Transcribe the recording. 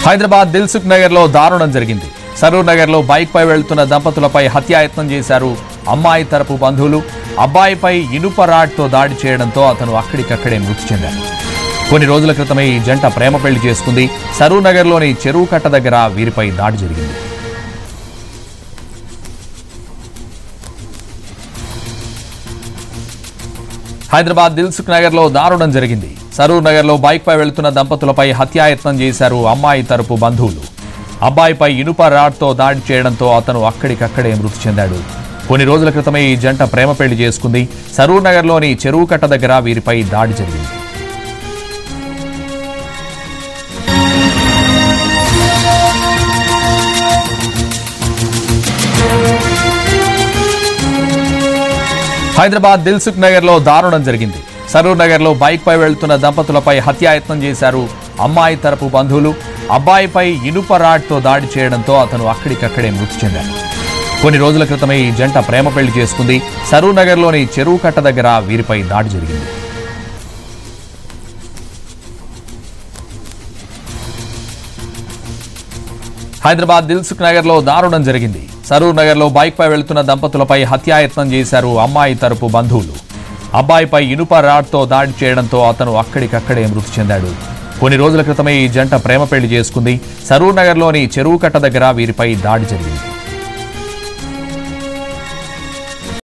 హైదరాబాద్ దిల్సుఖ్ నగర్ లో దారుణం జరిగింది సరూర్ నగర్ లో బైక్ పై వెళ్తున్న దంపతులపై హత్యాయత్నం చేశారు అమ్మాయి తరపు బంధువులు అబ్బాయిపై ఇనుప రాడ్తో దాడి చేయడంతో అతను అక్కడికక్కడే మృతి చెందాడు కొన్ని రోజుల క్రితమే ఈ జంట ప్రేమ పెళ్లి చేసుకుంది సరూర్ నగర్లోని చెరువు కట్ట దగ్గర వీరిపై దాడి జరిగింది హైదరాబాద్ దిల్సుఖ్ నగర్ లో దారుణం జరిగింది సరూర్ నగర్ లో బైక్ పై వెళ్తున్న దంపతులపై హత్యాయత్నం చేశారు అమ్మాయి తరపు బంధువులు అబ్బాయిపై ఇనుప రాడ్తో దాడి చేయడంతో అతను అక్కడికక్కడే మృతి చెందాడు కొన్ని రోజుల క్రితమే ఈ జంట ప్రేమ పెళ్లి చేసుకుంది సరూర్ నగర్లోని చెరువు కట్ట దగ్గర వీరిపై దాడి జరిగింది హైదరాబాద్ దిల్సుఖ్ నగర్ లో దారుణం జరిగింది సరూర్ నగర్ లో బైక్ పై వెళ్తున్న దంపతులపై హత్యాయత్నం చేశారు అమ్మాయి తరపు బంధువులు అబ్బాయిపై ఇనుప రాడ్తో దాడి చేయడంతో అతను అక్కడికక్కడే మృతి చెందాడు కొన్ని రోజుల క్రితమే ఈ జంట ప్రేమ పెళ్లి చేసుకుంది సరూర్ నగర్లోని చెరువు కట్ట దగ్గర వీరిపై దాడి జరిగింది హైదరాబాద్ దిల్సుఖ్ నగర్ లో దారుణం జరిగింది సరూర్ నగర్ లో బైక్ పై వెళ్తున్న దంపతులపై హత్యాయత్నం చేశారు అమ్మాయి తరపు బంధువులు అబ్బాయిపై ఇనుప రాడ్తో దాడి చేయడంతో అతను అక్కడికక్కడే మృతి చెందాడు కొన్ని రోజుల క్రితమే ఈ జంట ప్రేమ పెళ్లి చేసుకుంది సరూర్ నగర్లోని చెరువు కట్ట దగ్గర వీరిపై దాడి జరిగింది